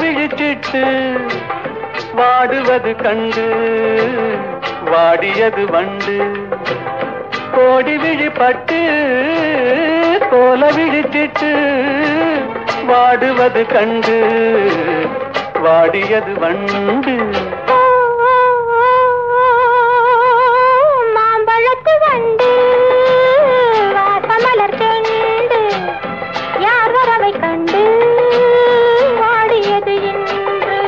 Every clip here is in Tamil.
விழிச்சிட்டு வாடுவது கண்டு வாடியது வண்டு கோடி விழிப்பட்டு கோல விழிச்சிட்டு வாடுவது கண்டு வாடியது வண்டு மாம்பழத்து வண்டு வாசமலர் செண்டு யார் வரவை கண்டு வாடியது இன்று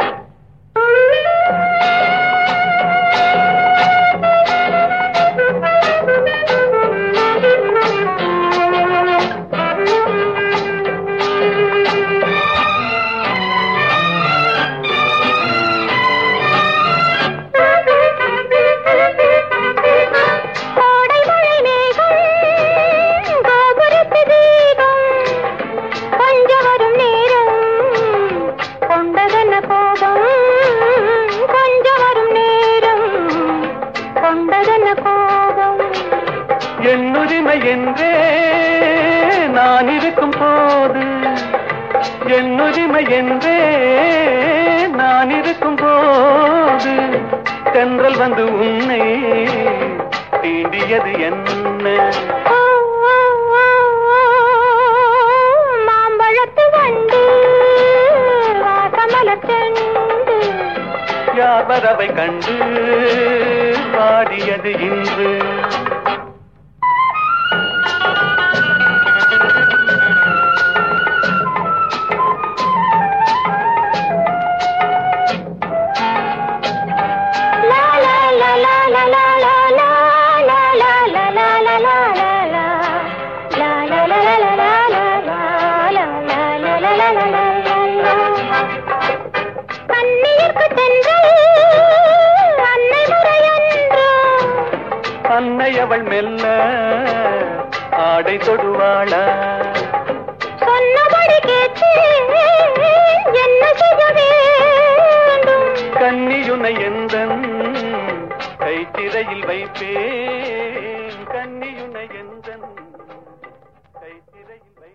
கோடை மழை மேகம் கோபுரத்து தீபம் கொஞ்சம் வரும் நேரம் கொண்டதென்ன கோபம் கொஞ்சம் வரும் நேரம் கொண்டதென்ன கோபம் என்னுரிமை என்றே நான் இருக்கும் போது என்னுரிமை என்றே நான் இருக்கும் போது தென்றல் வந்து உன்னை தீண்டியது என்ன ஓ, ஓ, ஓ, ஓ, மாம்பழத்து வண்டு வாசமலர் செண்டு யார் வரவை கண்டு பாடியது இன்று லா லா லா லா லா லா லா லா லா லா லா லா லா லா லா லா. லா லா லா லா லா லா லா லா லா லா லா லா லா லா லா லா. கண்ணியர்க்கு தென்றல் அன்னை முறையன்றோ அன்னை அவள் மெல்ல ஆடை தொடுவாளா சொன்னபடி கேட்டு என்ன செய்ய வேண்டும் கன்னியுனை எந்தன் கைத்திரையில் வைப்பேன் கன்னியுனை எந்தன் கைத்திரையில் வை